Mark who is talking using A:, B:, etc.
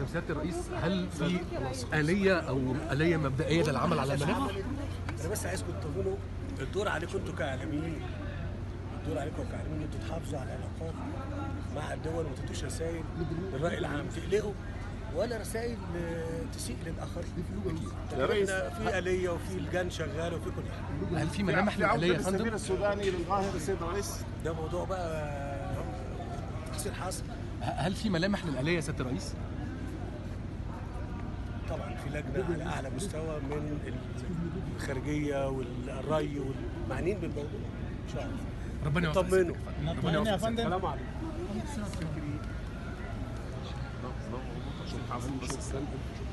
A: فندم سياده الرئيس هل في اليه او اليه مبدئيه للعمل على الملف؟
B: انا بس عايزكم تطمنوا الدور عليكم انتوا كاعلاميين الدور عليكم كاعلاميين انتوا تحافظوا على العلاقات مع الدول وما تدوش رسائل للراي العام تقلقوا ولا رسائل آه، تسيء للاخرين
C: يا ريس.
B: احنا في اليه وفي لجان شغاله وفي كل حاجه
A: هل في ملامح
C: في عودة
A: للاليه يا
C: السفير
A: فندم؟
C: السوداني للقاهره السيد الرئيس
B: ده موضوع بقى تحصيل حاصل
A: هل في ملامح للاليه يا سياده الرئيس؟
B: طبعا في لجنه على اعلى مستوى من الخارجيه والري والمعنيين بالموضوع ان شاء الله
A: ربنا يوفقك
B: طمنوا
A: ربنا يوفقك
B: السلام عليكم
C: شوف حافظ بس السلام